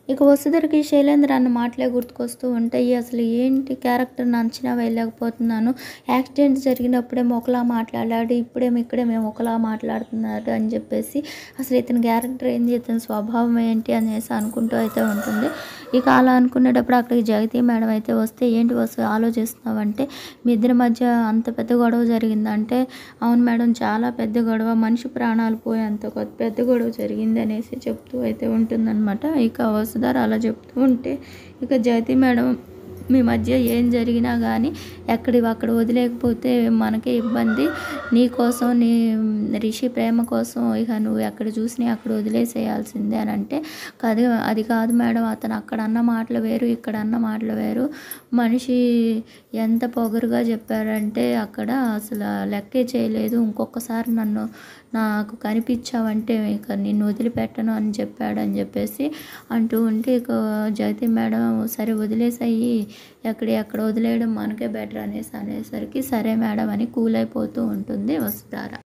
ఇక వసుధరకి శైలేంద్ర అన్న మాటలే గుర్తుకొస్తూ ఉంటాయి అసలు ఏంటి క్యారెక్టర్ని అంచనా వేయలేకపోతున్నాను యాక్సిడెంట్ జరిగినప్పుడేమో ఒకలా మాట్లాడాడు ఇప్పుడేమో ఇక్కడేమో ఒకలా మాట్లాడుతున్నాడు అని చెప్పేసి అసలు ఇతని క్యారెక్టర్ ఏంటి ఇతని స్వభావం ఏంటి అనేసి అనుకుంటూ అయితే ఉంటుంది ఇక అలా అనుకునేటప్పుడు అక్కడికి జగతి మేడం అయితే వస్తే ఏంటి వస్తు ఆలోచిస్తున్నావంటే మీ ఇద్దరి మధ్య అంత పెద్ద గొడవ జరిగిందంటే అవును మేడం చాలా పెద్ద గొడవ మనిషి ప్రాణాలు పోయేంత కొ- పెద్ద గొడవ జరిగింది అనేసి చెప్తూ అయితే ఉంటుందన్నమాట ఇక వసుధార అలా చెప్తూ ఉంటే ఇక జగతి మేడం మీ మధ్య ఏం జరిగినా కానీ ఎక్కడివి అక్కడ వదిలేకపోతే మనకే ఇబ్బంది నీ కోసం నీ రిషి ప్రేమ కోసం ఇక నువ్వు ఎక్కడ చూసినా అక్కడ వదిలేసేయాల్సిందే అని అంటే కాదు అది కాదు మేడం అతను అక్కడ అన్న మాటలు వేరు ఇక్కడ అన్న మాటలు వేరు మనిషి ఎంత పొగరుగా చెప్పారంటే అక్కడ అసలు లెక్కే చేయలేదు ఇంకొకసారి నన్ను నాకు కనిపించావంటే ఇక నిన్ను వదిలిపెట్టను అని చెప్పాడు అని చెప్పేసి అంటూ ఉంటే ఇక జగతి మేడం సరే వదిలేసాయి ఎక్కడ ఎక్కడ వదిలేయడం మనకే బెటర్ అనేసి అనేసరికి సరే మేడం అని కూల్ అయిపోతూ ఉంటుంది వసుధార